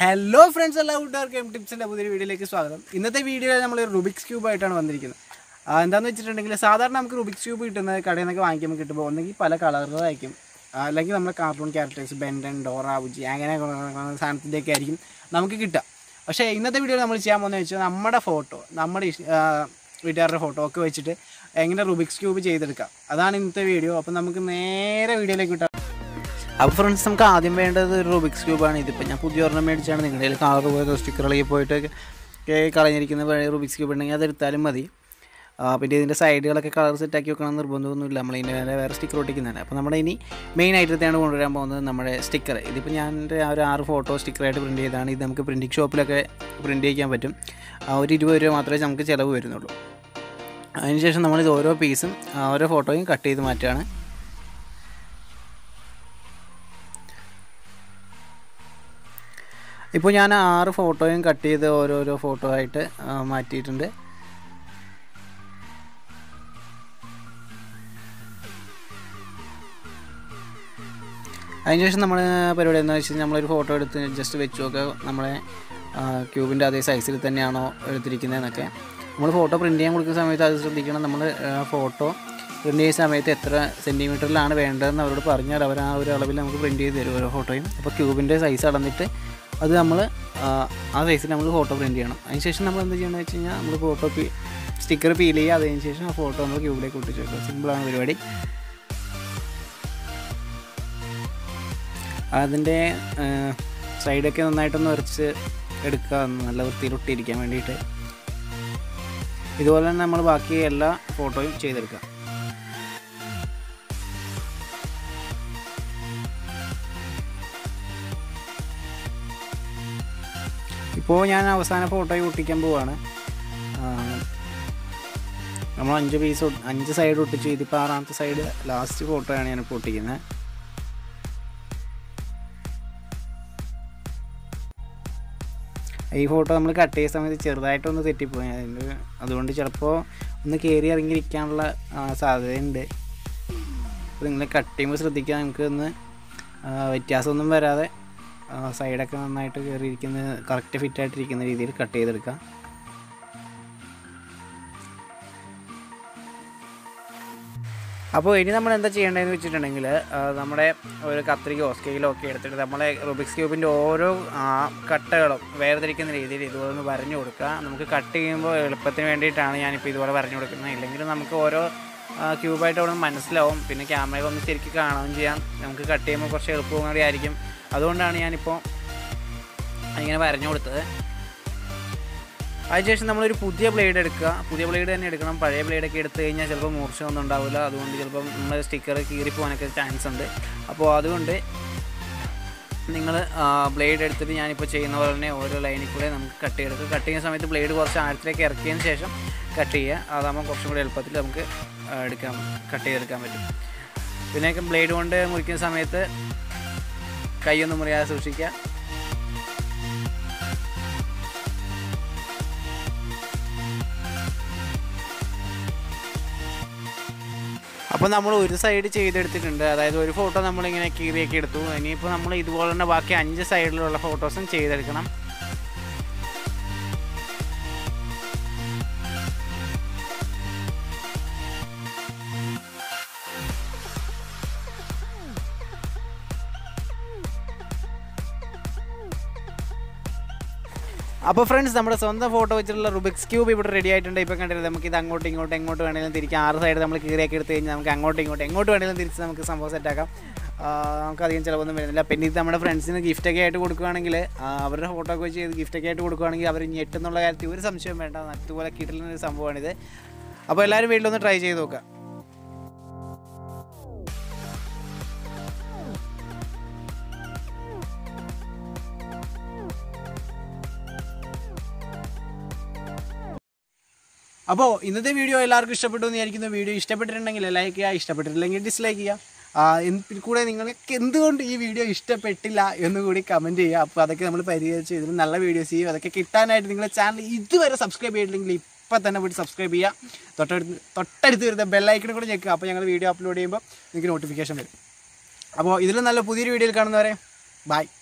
hello friends എല്ലാ കൂട്ടുകാർക്കും M ടിപ്സിൻ്റെ പുതിയൊരു വീഡിയോയിലേക്ക് സ്വാഗതം ഇന്നത്തെ വീഡിയോയിൽ നമ്മൾ റുബിക്സ് ക്യൂബ് ആയിട്ടാണ് വന്നിരിക്കുന്നത് ആ, എന്താന്ന് വെച്ചിട്ടുണ്ടെങ്കിൽ സാധാരണ നമുക്ക് റുബിക്സ് ക്യൂബ് കിട്ടുന്നത് കടയിൽ നിന്നൊക്കെ വാങ്ങിക്കുമ്പോൾ കിട്ടുമ്പോൾ ഒന്നെങ്കിൽ പല കളറുകളായിരിക്കും അല്ലെങ്കിൽ നമ്മുടെ കാർട്ടൂൺ ക്യാരക്ടേഴ്സ് ബെൻഡൻ ഡോറ ഉജി അങ്ങനെ സാധനത്തിൻ്റെയൊക്കെ ആയിരിക്കും നമുക്ക് കിട്ടുക പക്ഷേ ഇന്നത്തെ വീഡിയോയിൽ നമ്മൾ ചെയ്യാൻ പോകുന്നത് വെച്ചാൽ നമ്മുടെ ഫോട്ടോ നമ്മുടെ ഇഷ്- ആ, വീട്ടുകാരുടെ ഫോട്ടോ ഒക്കെ വെച്ചിട്ട് എങ്ങനെ റുബിക്സ് ക്യൂബ് ചെയ്തെടുക്കാം അതാണ് ഇന്നത്തെ വീഡിയോ അപ്പം നമുക്ക് നേരെ വീഡിയോയിലേക്ക് വിട്ടാം അപ്പോൾ ഫ്രണ്ട്സ് നമുക്ക് ആദ്യം വേണ്ടത് ഒരു റുബിക്സ് ക്യൂബാണ് ഇതിപ്പോൾ ഞാൻ പുതിയ ഒരെണ്ണം മേടിച്ചാണ് നിങ്ങളുടെ കയ്യിൽ കളർ പോയത് സ്റ്റിക്കറിലേക്ക് പോയിട്ട് ഒക്കെ കളഞ്ഞിരിക്കുന്ന പഴയ റുബിക്സ് ക്യൂബ് ഉണ്ടെങ്കിൽ അതെടുത്താലും മതി ആ, പിന്നെ ഇതിൻ്റെ സൈഡുകളൊക്കെ കളർ സെറ്റാക്കി വെക്കണം നിർബന്ധമൊന്നുമില്ല നമ്മൾ ഇതിൻ്റെ മേലെ വേറെ സ്റ്റിക്കർ ഒട്ടിക്കുന്നതാണ് അപ്പോൾ നമ്മുടെ ഇനി മെയിൻ ഐറ്റത്തെയാണ് കൊണ്ടുവരാൻ പോകുന്നത് നമ്മുടെ സ്റ്റിക്കർ ഇതിപ്പോൾ ഞാൻ എൻ്റെ ആ ഒരു ആറ് ഫോട്ടോ സ്റ്റിക്കറായിട്ട് പ്രിൻറ്റ് ചെയ്തതാണ് ഇത് നമുക്ക് പ്രിൻറ്റിംഗ് ഷോപ്പിലൊക്കെ പ്രിൻറ്റ് ചെയ്യിക്കാൻ പറ്റും ആ, ഒരു ഇരുപത് രൂപ മാത്രമേ നമുക്ക് ചിലവ് വരുന്നുള്ളൂ അതിനുശേഷം നമ്മളിത് ഓരോ പീസും ആ, ഓരോ ഫോട്ടോയും കട്ട് ചെയ്ത് മാറ്റുകയാണ് ഇപ്പോൾ ഞാൻ ആറ് ഫോട്ടോയും കട്ട് ചെയ്ത് ഓരോരോ ഫോട്ടോ ആയിട്ട് ആ, മാറ്റിയിട്ടുണ്ട് അതിനുശേഷം നമ്മൾ പരിപാടി എന്താണെന്ന് വെച്ച് കഴിഞ്ഞാൽ നമ്മളൊരു ഫോട്ടോ എടുത്ത് ജസ്റ്റ് വെച്ച് നോക്കുക നമ്മളെ ക്യൂബിൻ്റെ അതേ സൈസിൽ തന്നെയാണോ എടുത്തിരിക്കുന്നതെന്നൊക്കെ നമ്മൾ ഫോട്ടോ പ്രിൻറ്റ് ചെയ്യാൻ കൊടുക്കുന്ന സമയത്ത് അത് ശ്രദ്ധിക്കണം നമ്മൾ ഫോട്ടോ പ്രിൻറ്റ് ചെയ്യുന്ന സമയത്ത് എത്ര സെൻറ്റിമീറ്ററിലാണ് വേണ്ടതെന്ന് അവരോട് പറഞ്ഞാൽ അവർ ആ ഒരു അളവിൽ നമുക്ക് പ്രിൻറ്റ് ചെയ്ത് തരും ഓരോ ഫോട്ടോയും അപ്പോൾ ക്യൂബിൻ്റെ സൈസ് അളന്നിട്ട് അത് നമ്മൾ ആ സൈസിൽ നമ്മൾ ഫോട്ടോ പ്രിൻറ്റ് ചെയ്യണം അതിനുശേഷം നമ്മൾ എന്ത് ചെയ്യണമെന്ന് വെച്ച് കഴിഞ്ഞാൽ നമ്മൾ ഫോട്ടോ പി സ്റ്റിക്കർ പീൽ ചെയ്യുക അതിന് ശേഷം ആ ഫോട്ടോ നമ്മൾ ക്യൂബിലേക്ക് ഒട്ടിച്ച് വെക്കുക സിമ്പിളാണ് പരിപാടി അതിൻ്റെ സൈഡൊക്കെ നന്നായിട്ടൊന്ന് ഉരച്ച് എടുക്കുക നല്ല വൃത്തിയിൽ ഒട്ടിയിരിക്കാൻ വേണ്ടിയിട്ട് ഇതുപോലെ തന്നെ നമ്മൾ ബാക്കി എല്ലാ ഫോട്ടോയും ചെയ്തെടുക്കുക ഇപ്പോൾ ഞാൻ അവസാന ഫോട്ടോ ഒട്ടിക്കാൻ പോവാണ് ആ, നമ്മൾ അഞ്ച് പീസ് അഞ്ച് സൈഡ് ഒട്ടിച്ചു ഇതിപ്പോൾ ആറാമത്തെ സൈഡ് ലാസ്റ്റ് ഫോട്ടോയാണ് ഞാനിപ്പോൾ ഒട്ടിക്കുന്നത് ഈ ഫോട്ടോ നമ്മൾ കട്ട് ചെയ്യുന്ന സമയത്ത് ചെറുതായിട്ടൊന്ന് തെറ്റിപ്പോയി അതിൻ്റെ അതുകൊണ്ട് ചിലപ്പോൾ ഒന്ന് കയറി ഇറങ്ങിയിരിക്കാനുള്ള ആ, സാധ്യതയുണ്ട് അപ്പോൾ നിങ്ങൾ കട്ട് ചെയ്യുമ്പോൾ ശ്രദ്ധിക്കുക നമുക്ക് ഒന്ന് ആ, വ്യത്യാസമൊന്നും വരാതെ ആ, സൈഡൊക്കെ നന്നായിട്ട് കയറിയിരിക്കുന്ന കറക്റ്റ് ഫിറ്റായിട്ടിരിക്കുന്ന രീതിയിൽ കട്ട് ചെയ്തെടുക്കുക അപ്പോൾ ഇനി നമ്മൾ എന്താ ചെയ്യേണ്ടതെന്ന് വെച്ചിട്ടുണ്ടെങ്കിൽ ആ, നമ്മുടെ ഒരു കത്രികയോ സ്കെയിലോ ഒക്കെ എടുത്തിട്ട് നമ്മളെ റുബിക്സ് ക്യൂബിൻ്റെ ഓരോ ആ, കട്ടകളും വേർതിരിക്കുന്ന രീതിയിൽ ഇതുപോലെ ഒന്ന് വരഞ്ഞു കൊടുക്കുക നമുക്ക് കട്ട് ചെയ്യുമ്പോൾ എളുപ്പത്തിന് വേണ്ടിയിട്ടാണ് ഞാനിപ്പോൾ ഇതുപോലെ വരഞ്ഞു കൊടുക്കുന്നത് ഇല്ലെങ്കിൽ നമുക്ക് ഓരോ ആ, ക്യൂബായിട്ട് അവിടെ മനസ്സിലാവും പിന്നെ ക്യാമറയിൽ ഒന്ന് ശരിക്കും കാണുകയും ചെയ്യാം നമുക്ക് കട്ട് ചെയ്യുമ്പോൾ കുറച്ച് എളുപ്പവും കൂടി ആയിരിക്കും അതുകൊണ്ടാണ് ഞാനിപ്പോൾ ഇങ്ങനെ വരഞ്ഞു കൊടുത്തത് അതിനുശേഷം നമ്മളൊരു പുതിയ ബ്ലേഡ് എടുക്കുക പുതിയ ബ്ലേഡ് തന്നെ എടുക്കണം പഴയ ബ്ലേഡൊക്കെ എടുത്തു കഴിഞ്ഞാൽ ചിലപ്പോൾ മൂർച്ചയൊന്നും ഉണ്ടാവില്ല അതുകൊണ്ട് ചിലപ്പം നമ്മൾ സ്റ്റിക്കർ കീറിപ്പോകാനൊക്കെ ചാൻസ് ഉണ്ട് അപ്പോൾ അതുകൊണ്ട് നിങ്ങൾ ബ്ലേഡ് എടുത്തിട്ട് ഞാനിപ്പോൾ ചെയ്യുന്ന പോലെ തന്നെ ഓരോ ലൈനിൽ കൂടെ നമുക്ക് കട്ട് ചെയ്തെടുക്കുക കട്ട് ചെയ്യുന്ന സമയത്ത് ബ്ലേഡ് കുറച്ച് ആഴത്തിലേക്ക് ഇറക്കിയതിന് ശേഷം കട്ട് ചെയ്യുക അതാകുമ്പോൾ കുറച്ചും കൂടി എളുപ്പത്തിൽ നമുക്ക് ആ, എടുക്കാൻ കട്ട് ചെയ്തെടുക്കാൻ പറ്റും പിന്നെ ബ്ലേഡ് കൊണ്ട് മുറിക്കുന്ന സമയത്ത് കൈയൊന്നും മുറിയാതെ സൂക്ഷിക്കുക അപ്പോൾ നമ്മൾ ഒരു സൈഡ് ചെയ്തെടുത്തിട്ടുണ്ട് അതായത് ഒരു ഫോട്ടോ നമ്മളിങ്ങനെ കീറിയൊക്കെ എടുത്തു ഇനിയിപ്പോൾ നമ്മൾ ഇതുപോലെ തന്നെ ബാക്കി അഞ്ച് സൈഡിലുള്ള ഫോട്ടോസും ചെയ്തെടുക്കണം അപ്പോൾ ഫ്രണ്ട്സ് നമ്മുടെ സ്വന്തം ഫോട്ടോ വെച്ചിട്ടുള്ള റുബിക്സ് ക്യൂബ് ഇവിടെ റെഡി ആയിട്ടുണ്ട് ഇപ്പോൾ കണ്ടില്ല നമുക്ക് ഇത് അങ്ങോട്ടും ഇങ്ങോട്ടും എങ്ങോട്ട് വേണമെങ്കിലും തിരിക്കാം ആറ് സൈഡ് നമ്മൾ കീറിയൊക്കെ എടുത്ത് കഴിഞ്ഞാൽ നമുക്ക് അങ്ങോട്ടും ഇങ്ങോട്ടും എങ്ങോട്ട് വേണമെങ്കിലും തിരിച്ച് നമുക്ക് സംഭവം സെറ്റാക്കാം നമുക്ക് അധികം ചിലവൊന്നും വരുന്നില്ല പിന്നെ ഇത് നമ്മുടെ ഫ്രണ്ട്സിന് ഗിഫ്റ്റൊക്കെ ആയിട്ട് കൊടുക്കുകയാണെങ്കിൽ ആ, അവരുടെ ഫോട്ടോ ഒക്കെ വെച്ച് ഗിഫ്റ്റൊക്കെ ആയിട്ട് കൊടുക്കുകയാണെങ്കിൽ അവർ ഞെട്ടുന്നുള്ള കാര്യത്തിൽ ഒരു സംശയം വേണ്ട അതുപോലെ കിട്ടുന്ന ഒരു സംഭവമാണിത് അപ്പോൾ എല്ലാവരും വീട്ടിലൊന്ന് ട്രൈ ചെയ്ത് നോക്കുക അപ്പോൾ ഇന്നത്തെ വീഡിയോ എല്ലാവർക്കും ഇഷ്ടപ്പെട്ടു എന്ന് വിചാരിക്കുന്ന വീഡിയോ ഇഷ്ടപ്പെട്ടിട്ടുണ്ടെങ്കിൽ ലൈക്ക് ചെയ്യുക ഇഷ്ടപ്പെട്ടിട്ടില്ലെങ്കിൽ ഡിസ്ലൈക്ക് ചെയ്യുക ആ, എന്ത് പിന്നെ കൂടെ നിങ്ങൾക്ക് എന്തുകൊണ്ട് ഈ വീഡിയോ ഇഷ്ടപ്പെട്ടില്ല എന്ന് കൂടി കമൻറ്റ് ചെയ്യുക അപ്പോൾ അതൊക്കെ നമ്മൾ പരിഹരിച്ച് ഇതിന് നല്ല വീഡിയോസ് ചെയ്യും അതൊക്കെ കിട്ടാനായിട്ട് നിങ്ങളുടെ ചാനൽ ഇതുവരെ സബ്സ്ക്രൈബ് ചെയ്തിട്ടില്ലെങ്കിൽ ഇപ്പം തന്നെ പോയിട്ട് സബ്സ്ക്രൈബ് ചെയ്യുക തൊട്ടടുത്ത് തൊട്ടടുത്ത് വരുന്ന ബെല്ലൈക്കണും കൂടെ ഞെക്കുക അപ്പോൾ ഞങ്ങൾ വീഡിയോ അപ്ലോഡ് ചെയ്യുമ്പോൾ നിങ്ങൾക്ക് നോട്ടിഫിക്കേഷൻ വരും അപ്പോൾ ഇതിലും നല്ല പുതിയൊരു വീഡിയോയിൽ കാണുന്നവരെ ബൈ